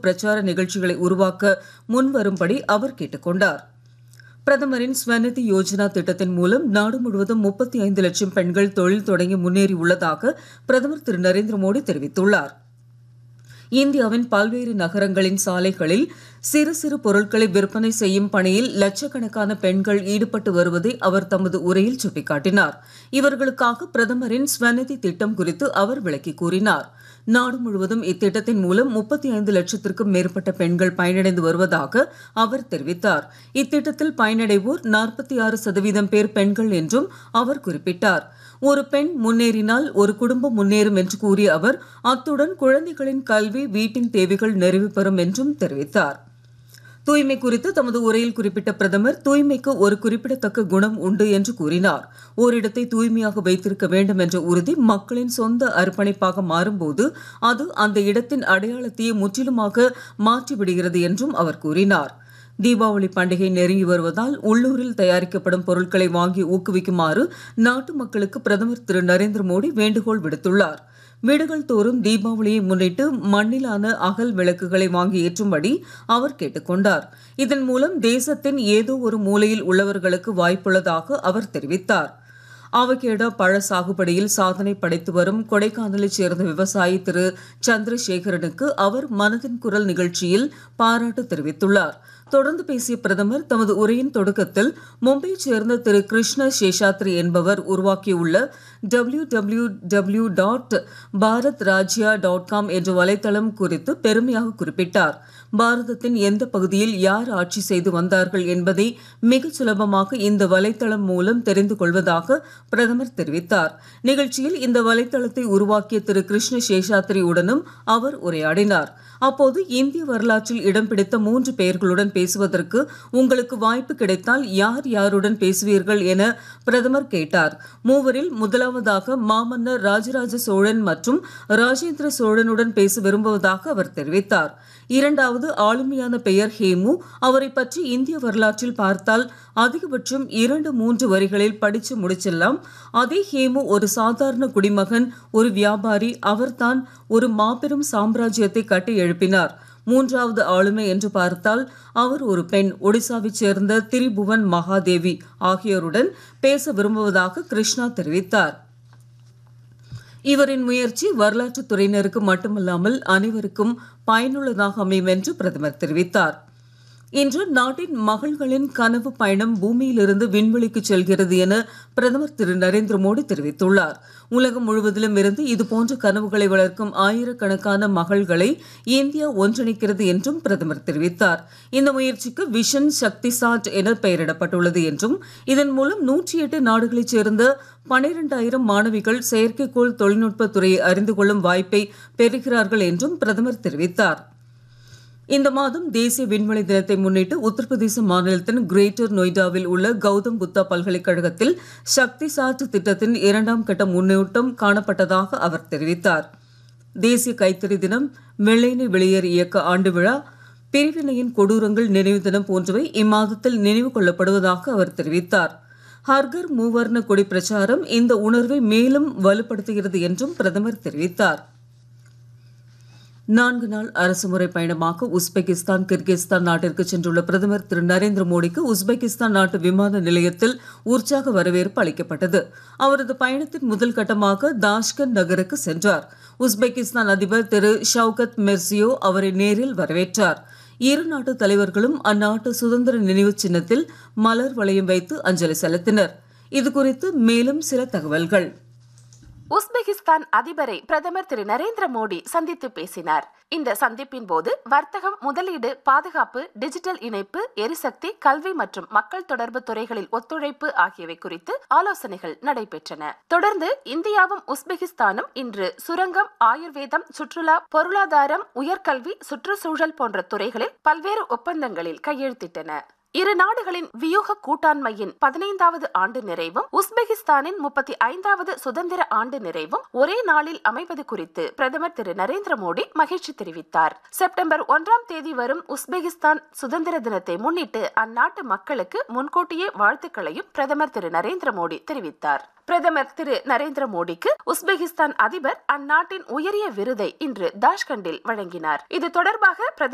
பிரச்சார நிகழ்ச்சிகளை உருவாக்க முன்வரும்படி அவர் கேட்டுக் கொண்டார் பிரதமரின் ஸ்வநிதி யோஜனா திட்டத்தின் மூலம் நாடு முழுவதும் முப்பத்தி ஐந்து லட்சம் பெண்கள் தொழில் தொடங்கி முன்னேறி உள்ளதாக பிரதமர் திரு நரேந்திர மோடி தெரிவித்துள்ளார் இந்தியாவின் பல்வேறு நகரங்களின் சாலைகளில் சிறு சிறு பொருட்களை விற்பனை செய்யும் பணியில் லட்சக்கணக்கான பெண்கள் ஈடுபட்டு வருவதை அவர் தமது உரையில் சுட்டிக்காட்டினார் இவர்களுக்காக பிரதமரின் ஸ்வநிதி திட்டம் குறித்து அவர் விளக்கி கூறினார் நாடு முழுவதும் இத்திட்டத்தின் மூலம் முப்பத்தி ஐந்து லட்சத்திற்கும் மேற்பட்ட பெண்கள் பயனடைந்து வருவதாக அவர் தெரிவித்தார் இத்திட்டத்தில் பயனடைவோர் நாற்பத்தி ஆறு சதவீதம் பேர் பெண்கள் என்றும் அவர் குறிப்பிட்டார் ஒரு பெண் முன்னேறினால் ஒரு குடும்பம் முன்னேறும் என்று கூறிய அவர் அத்துடன் குழந்தைகளின் கல்வி வீட்டின் தேவைகள் நிறைவு பெறும் என்றும் தெரிவித்தார் தூய்மை குறித்து தமது உரையில் குறிப்பிட்ட பிரதமர் தூய்மைக்கு ஒரு குறிப்பிடத்தக்க குணம் உண்டு என்று கூறினார் ஓரிடத்தை தூய்மையாக வைத்திருக்க வேண்டும் என்ற உறுதி மக்களின் சொந்த அர்ப்பணிப்பாக மாறும்போது அது அந்த இடத்தின் அடையாளத்தையே முற்றிலுமாக மாற்றிவிடுகிறது என்றும் அவர் கூறினார் தீபாவளி பண்டிகை நெருங்கி வருவதால் உள்ளூரில் தயாரிக்கப்படும் பொருட்களை வாங்கி ஊக்குவிக்குமாறு நாட்டு மக்களுக்கு பிரதமர் திரு நரேந்திர மோடி வேண்டுகோள் விடுத்துள்ளார் வீடுகள் தோறும் தீபாவளியை முன்னிட்டு மண்ணிலான அகல் விளக்குகளை வாங்கி ஏற்றும்படி அவர் கேட்டுக்கொண்டார் இதன் மூலம் தேசத்தின் ஏதோ ஒரு மூலையில் உள்ளவர்களுக்கு வாய்ப்புள்ளதாக அவர் தெரிவித்தார் அவகேடோ பழ சாகுபடியில் சாதனை படைத்து வரும் கொடைக்கானலைச் சேர்ந்த விவசாயி திரு சந்திரசேகரனுக்கு அவர் மனதின் குரல் நிகழ்ச்சியில் பாராட்டு தெரிவித்துள்ளார் தொடர்ந்து பேசிய பிரதமர் தமது உரையின் தொடக்கத்தில் மும்பையைச் சேர்ந்த திரு கிருஷ்ண சேஷாத்ரி என்பவர் உருவாக்கியுள்ள W W W dot Bharat Rajya dot com என்ற வலைத்தளம் குறித்து பெருமையாக குறிப்பிட்டார் பாரதத்தின் எந்த பகுதியில் யார் ஆட்சி செய்து வந்தார்கள் என்பதை மிக சுலபமாக இந்த வலைத்தளம் மூலம் தெரிந்து கொள்வதாக பிரதமர் தெரிவித்தார் நிகழ்ச்சியில் இந்த வலைத்தளத்தை உருவாக்கிய திரு கிருஷ்ண சேஷாத்ரியுடனும் அவர் உரையாடினார் அப்போது இந்திய வரலாற்றில் இடம் பிடித்த மூன்று பெயர்களுடன் பேசுவதற்கு உங்களுக்கு வாய்ப்பு கிடைத்தால் யார் யாருடன் பேசுவீர்கள் என பிரதமர் கேட்டார் மூவரில் முதலாவதாக மாமன்னர் ராஜராஜ சோழன் மற்றும் ராஜேந்திர சோழனுடன் பேச விரும்புவதாக அவர் தெரிவித்தார் இரண்டாவது ஆளுமையான பெயர் ஹேமு அவரை பற்றி இந்திய வரலாற்றில் பார்த்தால் அதிகபட்சம் இரண்டு மூன்று வரிகளில் படிச்சு முடிச்சிடலாம் அதே ஹேமு ஒரு சாதாரண குடிமகன் ஒரு வியாபாரி அவர்தான் ஒரு மாபெரும் சாம்ராஜ்யத்தை கட்டி எழுப்பினார் மூன்றாவது ஆளுமை என்று பார்த்தால் அவர் ஒரு பெண் ஒடிசாவைச் சேர்ந்த திரிபுவன் மகாதேவி ஆகியோருடன் பேச விரும்புவதாக கிருஷ்ணா தெரிவித்தார் இவரின் முயற்சி வரலாற்றுத் துறையினருக்கு மட்டுமல்லாமல் அனைவருக்கும் பயனுள்ளதாக அமையும் என்று பிரதமர் தெரிவித்தார் இன்று நாட்டின் மகள்களின் கனவு பயணம் பூமியிலிருந்து விண்வெளிக்கு செல்கிறது என பிரதமர் திரு நரேந்திர மோடி தெரிவித்துள்ளார் உலகம் முழுவதிலும் இருந்து இதுபோன்ற கனவுகளை வளர்க்கும் ஆயிரக்கணக்கான மகள்களை இந்தியா ஒன்றிணைக்கிறது என்றும் பிரதமர் தெரிவித்தார் இந்த முயற்சிக்கு விஷன் சக்தி சாட் என பெயரிடப்பட்டுள்ளது என்றும் இதன் மூலம் நூற்றி எட்டு நாடுகளைச் சேர்ந்த பனிரெண்டாயிரம் மாணவிகள் செயற்கைக்கோள் தொழில்நுட்ப துறையை அறிந்து கொள்ளும் வாய்ப்பை பெறுகிறார்கள் என்றும் பிரதமர் தெரிவித்தார் இந்த மாதம் தேசிய விண்வெளி தினத்தை முன்னிட்டு உத்தரப்பிரதேச மாநிலத்தின் கிரேட்டர் நொய்டாவில் உள்ள கௌதம் புத்தா பல்கலைக்கழகத்தில் சக்தி சாட் திட்டத்தின் இரண்டாம் கட்ட முன்னோட்டம் காணப்பட்டதாக அவர் தெரிவித்தார் தேசிய கைத்தறி தினம் வெள்ளையனை வெளியேறு இயக்க ஆண்டு விழா பிரிவினையின் கொடூரங்கள் நினைவு தினம் போன்றவை இம்மாதத்தில் நினைவு கொள்ளப்படுவதாக அவர் தெரிவித்தார் ஹர்கர் மூவர்ண கொடி பிரச்சாரம் இந்த உணர்வை மேலும் வலுப்படுத்துகிறது என்றும் பிரதமர் தெரிவித்தார் நான்கு நாள் அரசுமுறை பயணமாக உஸ்பெகிஸ்தான் கிர்கிஸ்தான் நாட்டிற்கு சென்றுள்ள பிரதமர் திரு நரேந்திர மோடிக்கு உஸ்பெகிஸ்தான் நாட்டு விமான நிலையத்தில் உற்சாக வரவேற்பு அளிக்கப்பட்டது அவரது பயணத்தின் முதல் கட்டமாக தாஷ்கண்ட் நகருக்கு சென்றார் உஸ்பெகிஸ்தான் அதிபர் திரு ஷவுகத் மிர்சியோ அவரை நேரில் வரவேற்றார் இரு நாட்டு தலைவர்களும் அந்நாட்டு சுதந்திர நினைவு சின்னத்தில் மலர் வளையம் வைத்து அஞ்சலி செலுத்தினர் இதுகுறித்து மேலும் சில தகவல்கள் உஸ்பெகிஸ்தான் அதிபரை பிரதமர் திரு நரேந்திர மோடி சந்தித்து பேசினார் இந்த சந்திப்பின் போது வர்த்தகம் முதலீடு பாதுகாப்பு டிஜிட்டல் இணைப்பு எரிசக்தி கல்வி மற்றும் மக்கள் தொடர்பு துறைகளில் ஒத்துழைப்பு ஆகியவை குறித்து ஆலோசனைகள் நடைபெற்றன தொடர்ந்து இந்தியாவும் உஸ்பெகிஸ்தானும் இன்று சுரங்கம் ஆயுர்வேதம் சுற்றுலா பொருளாதாரம் உயர்கல்வி சுற்றுச்சூழல் போன்ற துறைகளில் பல்வேறு ஒப்பந்தங்களில் கையெழுத்திட்டன இரு நாடுகளின் வியூக கூட்டாண்மையின் பதினைந்தாவது ஆண்டு நிறைவும் உஸ்பெகிஸ்தானின் முப்பத்தி ஐந்தாவது சுதந்திர ஆண்டு நிறைவும் ஒரே நாளில் அமைவது குறித்து பிரதமர் திரு நரேந்திர மோடி மகிழ்ச்சி தெரிவித்தார் செப்டம்பர் ஒன்றாம் தேதி வரும் உஸ்பெகிஸ்தான் சுதந்திர தினத்தை முன்னிட்டு அந்நாட்டு மக்களுக்கு முன்கூட்டியே வாழ்த்துக்களையும் பிரதமர் திரு நரேந்திர மோடி தெரிவித்தார் பிரதமர் திரு நரேந்திர மோடிக்கு உஸ்பெகிஸ்தான் அதிபர் அந்நாட்டின் உயரிய விருதை இன்று தாஷ்கண்டில் வழங்கினார் இது தொடர்பாக